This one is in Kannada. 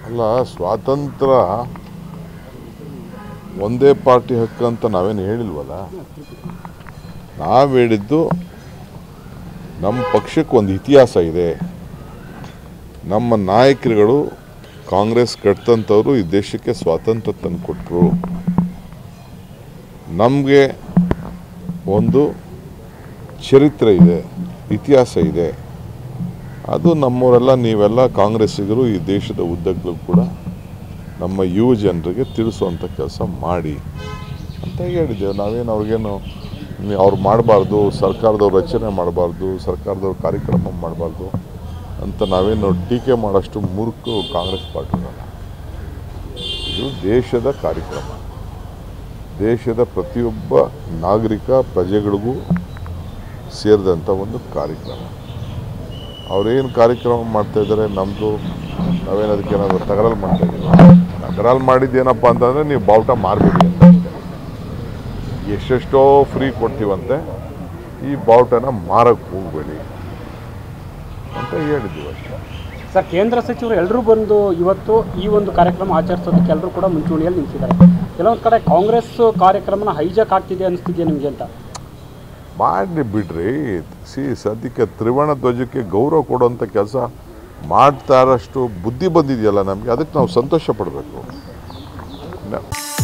ಅಲ್ಲ ಸ್ವಾತಂತ್ರ್ಯ ಒಂದೇ ಪಾರ್ಟಿ ಹಕ್ಕು ಅಂತ ನಾವೇನು ಹೇಳಿಲ್ವಲ್ಲ ನಾವು ಹೇಳಿದ್ದು ನಮ್ಮ ಪಕ್ಷಕ್ಕೆ ಒಂದು ಇತಿಹಾಸ ಇದೆ ನಮ್ಮ ನಾಯಕರುಗಳು ಕಾಂಗ್ರೆಸ್ ಕಟ್ತಂಥವ್ರು ಈ ದೇಶಕ್ಕೆ ಸ್ವಾತಂತ್ರ್ಯ ತಂದು ಕೊಟ್ಟರು ನಮಗೆ ಒಂದು ಚರಿತ್ರೆ ಇದೆ ಇತಿಹಾಸ ಇದೆ ಅದು ನಮ್ಮವರೆಲ್ಲ ನೀವೆಲ್ಲ ಕಾಂಗ್ರೆಸ್ಸಿಗರು ಈ ದೇಶದ ಉದ್ದಕ್ಕೂ ಕೂಡ ನಮ್ಮ ಯುವ ಜನರಿಗೆ ತಿಳಿಸುವಂಥ ಕೆಲಸ ಮಾಡಿ ಅಂತ ಹೇಳಿದ್ದೇವೆ ನಾವೇನು ಅವ್ರಿಗೇನು ನೀ- ಅವ್ರು ಮಾಡಬಾರ್ದು ಸರ್ಕಾರದವ್ರು ರಚನೆ ಮಾಡಬಾರ್ದು ಸರ್ಕಾರದವ್ರು ಕಾರ್ಯಕ್ರಮ ಮಾಡಬಾರ್ದು ಅಂತ ನಾವೇನು ಟೀಕೆ ಮಾಡೋಷ್ಟು ಮೂರ್ಖು ಕಾಂಗ್ರೆಸ್ ಪಾರ್ಟಿ ಅಲ್ಲ ಇದು ದೇಶದ ಕಾರ್ಯಕ್ರಮ ದೇಶದ ಪ್ರತಿಯೊಬ್ಬ ನಾಗರಿಕ ಪ್ರಜೆಗಳಿಗೂ ಸೇರಿದಂಥ ಒಂದು ಕಾರ್ಯಕ್ರಮ ಅವ್ರೇನು ಕಾರ್ಯಕ್ರಮ ಮಾಡ್ತಾ ಇದ್ದಾರೆ ನಮ್ಮದು ನಾವೇನು ಅದಕ್ಕೆ ಏನಾದರೂ ತಗರಲ್ ಮಾಡ್ತಾ ಇದ್ದೀವಿ ತಗರಲ್ ಮಾಡಿದ್ದೇನಪ್ಪ ಅಂತಂದರೆ ನೀವು ಬಾವುಟ ಮಾರಬೇಡಿ ಅಂತ ಎಷ್ಟೆಷ್ಟೋ ಫ್ರೀ ಕೊಡ್ತೀವಂತೆ ಈ ಬಾವುಟನ ಮಾರಕ್ಕೆ ಹೋಗಬೇಡಿ ಅಂತ ಹೇಳಿದ್ದೀವಿ ಅಷ್ಟೇ ಸರ್ ಕೇಂದ್ರ ಸಚಿವರು ಎಲ್ಲರೂ ಬಂದು ಇವತ್ತು ಈ ಒಂದು ಕಾರ್ಯಕ್ರಮ ಆಚರಿಸೋದಕ್ಕೆ ಎಲ್ಲರೂ ಕೂಡ ಮುಂಚೂಣಿಯಲ್ಲಿ ನಿಂತಿದ್ದಾರೆ ಕೆಲವೊಂದು ಕಡೆ ಕಾಂಗ್ರೆಸ್ ಕಾರ್ಯಕ್ರಮನ ಹೈಜಾಕ್ ಆಗ್ತಿದೆ ಅನಿಸ್ತಿದೆಯಾ ನಿಮಗೆ ಅಂತ ಮಾಡಲಿ ಬಿಡ್ರಿ ಸಿ ಸದ್ಯಕ್ಕೆ ತ್ರಿವರ್ಣ ಧ್ವಜಕ್ಕೆ ಗೌರವ ಕೊಡುವಂಥ ಕೆಲಸ ಮಾಡ್ತಾ ಇರೋಷ್ಟು ಬುದ್ಧಿ ಬಂದಿದೆಯಲ್ಲ ನಮಗೆ ಅದಕ್ಕೆ ನಾವು ಸಂತೋಷ ಪಡಬೇಕು